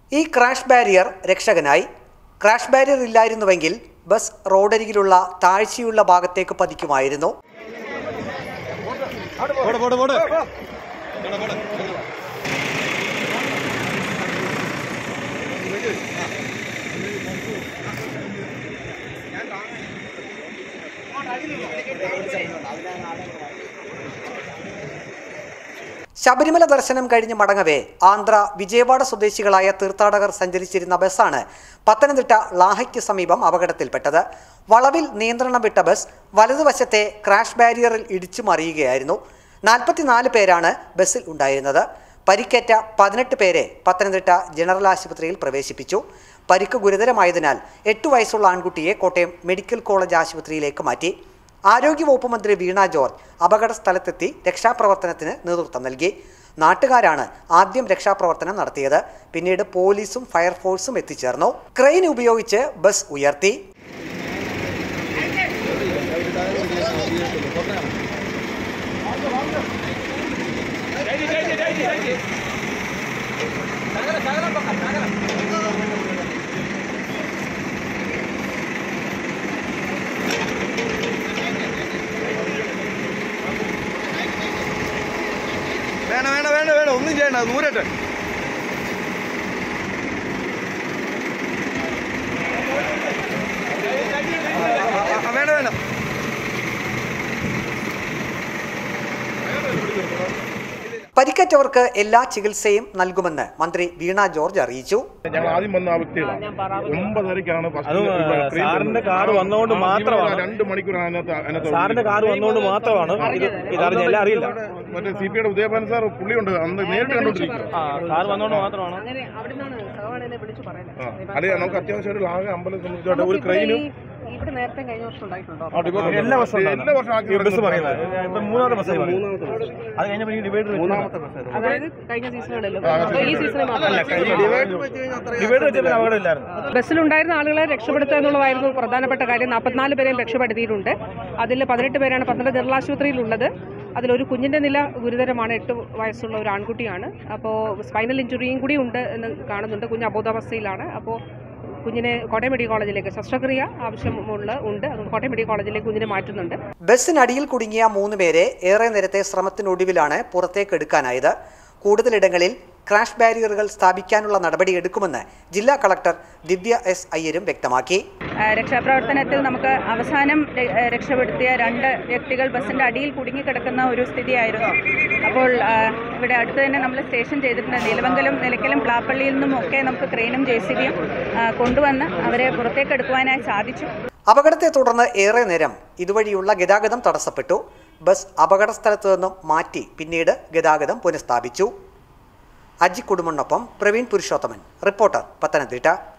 ഈ crash barrier രക്ഷകനായി crash barrier ഇല്ലായിരുന്നുവെങ്കിൽ ബസ് റോഡരികിലുള്ള താഴ്ചയുള്ള ഭാഗത്തേക്ക് പതിക്കുമായിരുന്നു പോട് പോട് പോട് ശബരിമല ദർശനം കഴിഞ്ഞ് മടങ്ങവേ ആന്ധ്ര വിജയവാഡ സ്വദേശികളായ തീർത്ഥാടകർ സഞ്ചരിച്ചിരുന്ന ബസ്സാണ് പത്തനംതിട്ട ലാഹയ്ക്ക് സമീപം അപകടത്തിൽപ്പെട്ടത് വളവിൽ നിയന്ത്രണം വിട്ട ബസ് വലതുവശത്തെ ക്രാഷ് ബാരിയറിൽ ഇടിച്ചു മറിയുകയായിരുന്നു നാൽപ്പത്തിനാല് പേരാണ് ബസ്സിൽ ഉണ്ടായിരുന്നത് പരിക്കേറ്റ പതിനെട്ട് പേരെ പത്തനംതിട്ട ജനറൽ ആശുപത്രിയിൽ പ്രവേശിപ്പിച്ചു പരിക്ക് ഗുരുതരമായതിനാൽ എട്ടു വയസ്സുള്ള ആൺകുട്ടിയെ കോട്ടയം മെഡിക്കൽ കോളേജ് ആശുപത്രിയിലേക്ക് മാറ്റി ആരോഗ്യവകുപ്പ് മന്ത്രി വീണ ജോർജ് അപകട സ്ഥലത്തെത്തി രക്ഷാപ്രവർത്തനത്തിന് നേതൃത്വം നൽകി നാട്ടുകാരാണ് ആദ്യം രക്ഷാപ്രവർത്തനം നടത്തിയത് പിന്നീട് പോലീസും ഫയർഫോഴ്സും എത്തിച്ചേർന്നു ക്രെയിൻ ഉപയോഗിച്ച് ബസ് ഉയർത്തി വേണ്ട വേണ്ട വേണ്ട വേണ്ട ഒന്നും ചെയ്യണ്ട നൂരട്ടെ വേണ്ട വേണ്ട പരിക്കേറ്റവർക്ക് എല്ലാ ചികിത്സയും നൽകുമെന്ന് മന്ത്രി വീണ ജോർജ് അറിയിച്ചു ഞങ്ങൾ ആദ്യം വന്ന ആ വ്യക്തികളാണ് ഒമ്പതരക്കാണ് ബസ് അത് ഇവിടെ ട്രെയിൻ സാറിന്റെ വന്നത്. കാറ് വന്നതുകൊണ്ട് ആ മാത്രമാണ് രണ്ട് മണിക്കൂറാണ് അതിനകത്ത് അതിനകത്ത് സാറിന്റെ കാറ് വന്നതുകൊണ്ട് മാത്രമാണ് ഇത് ഇതറിഞ്ഞ എല്ലാം അറിയില്ല മറ്റേ സി പി ഐയുടെ ഉദയഭാൻ സാർ പുള്ളിയുണ്ട് അന്ന് നേരിട്ട് കണ്ടോണ്ടിരിക്കും ആ സാറ് വന്നതുകൊണ്ട് മാത്രമാണ് അങ്ങനെ അവിടുന്നാണ് സഹപാഠിനെ വിളിച്ചു പറയുന്നത് അല്ലെ നമുക്ക് അത്യാവശ്യം ഒരു ആകെ അമ്പലം സംബന്ധിച്ചോട്ടെ ഒരു ക്രെയിനും ഇവിടെ നേരത്തെ കഴിഞ്ഞ വർഷം ഉണ്ടായിട്ടുണ്ടോ എല്ലാ വർഷവും എല്ലാ വർഷവും ആക്കി ഈ ബസ് കൊടുക്കുന്നത്. പറയുന്നത് ഇപ്പൊ മൂന്നാമത്തെ ബസ് അത് കഴിഞ്ഞപ്പോൾ ഈ ഡിവൈഡർ മൂന്നാമത്തെ ബസ് അതായത് കഴിഞ്ഞ സീസണിലല്ലോ അപ്പൊ ഈ സീസണിൽ മാത്രമല്ല ഡിവൈഡർ വെച്ചപ്പോൾ അപകടം ഇല്ലായിരുന്നു ബസ്സിലുണ്ടായിരുന്ന ആളുകളെ രക്ഷപ്പെടുത്തുക എന്നുള്ളതായിരുന്നു പ്രധാനപ്പെട്ട കാര്യം നാൽപ്പത്തിനാല് പേരെയും രക്ഷപ്പെടുത്തിയിട്ടുണ്ട് അതിൽ പതിനെട്ട് പേരാണ് പത്തനംതിട്ട ജനറൽ ആശുപത്രിയിലുള്ളത് അതിലൊരു കുഞ്ഞിൻ്റെ നില ഗുരുതരമാണ് എട്ട് വയസ്സുള്ള ഒരു ആൺകുട്ടിയാണ് അപ്പോൾ സ്പൈനൽ ഇഞ്ചുറിയും കൂടി ഉണ്ട് എന്ന് കാണുന്നുണ്ട് കുഞ്ഞ് അബോധാവസ്ഥയിലാണ് അപ്പോൾ കുഞ്ഞിനെ കോട്ടയം മെഡിക്കൽ കോളേജിലേക്ക് ശസ്ത്രക്രിയ ആവശ്യമുള്ള ഉണ്ട് അതുകൊണ്ട് കോട്ടയം മെഡിക്കൽ കോളേജിലേക്ക് കുഞ്ഞിനെ മാറ്റുന്നുണ്ട് ബസ്സിനടിയിൽ കുടുങ്ങിയ മൂന്ന് പേരെ ഏറെ നേരത്തെ ശ്രമത്തിനൊടുവിലാണ് പുറത്തേക്ക് എടുക്കാനായത് കൂടുതലിടങ്ങളിൽ ക്രാഷ് ബാരിയറുകൾ സ്ഥാപിക്കാനുള്ള നടപടി എടുക്കുമെന്ന് ജില്ലാ കളക്ടർ ദിവ്യ എസ് അയ്യരും വ്യക്തമാക്കി ആ, രക്ഷാപ്രവർത്തനത്തിൽ നമുക്ക് അവസാനം ര- ആ, രക്ഷപ്പെടുത്തിയ രണ്ട് വ്യക്തികൾ ബസ്സിൻ്റെ അടിയിൽ കുടുങ്ങിക്കിടക്കുന്ന ഒരു സ്ഥിതിയായിരുന്നു അപ്പോൾ ആ, ഇവിടെ അടുത്ത് തന്നെ നമ്മൾ സ്റ്റേഷൻ ചെയ്തിട്ടുണ്ട് നീലമംഗലം നിലയ്ക്കലും പ്ലാപ്പള്ളിയിൽ നിന്നും ഒക്കെ നമുക്ക് ക്രെയിനും ജെ സി ബിയും കൊണ്ടുവന്ന് അവരെ പുറത്തേക്ക് എടുക്കുവാനായി സാധിച്ചു അപകടത്തെ തുടർന്ന് ഏറെ നേരം ഇതുവഴിയുള്ള ഗതാഗതം തടസ്സപ്പെട്ടു ബസ് അപകട സ്ഥലത്തു നിന്നും മാറ്റി പിന്നീട് ഗതാഗതം പുനഃസ്ഥാപിച്ചു അജി കുടുംബനൊപ്പം പ്രവീൺ പുരുഷോത്തമൻ റിപ്പോർട്ടർ പത്തനംതിട്ട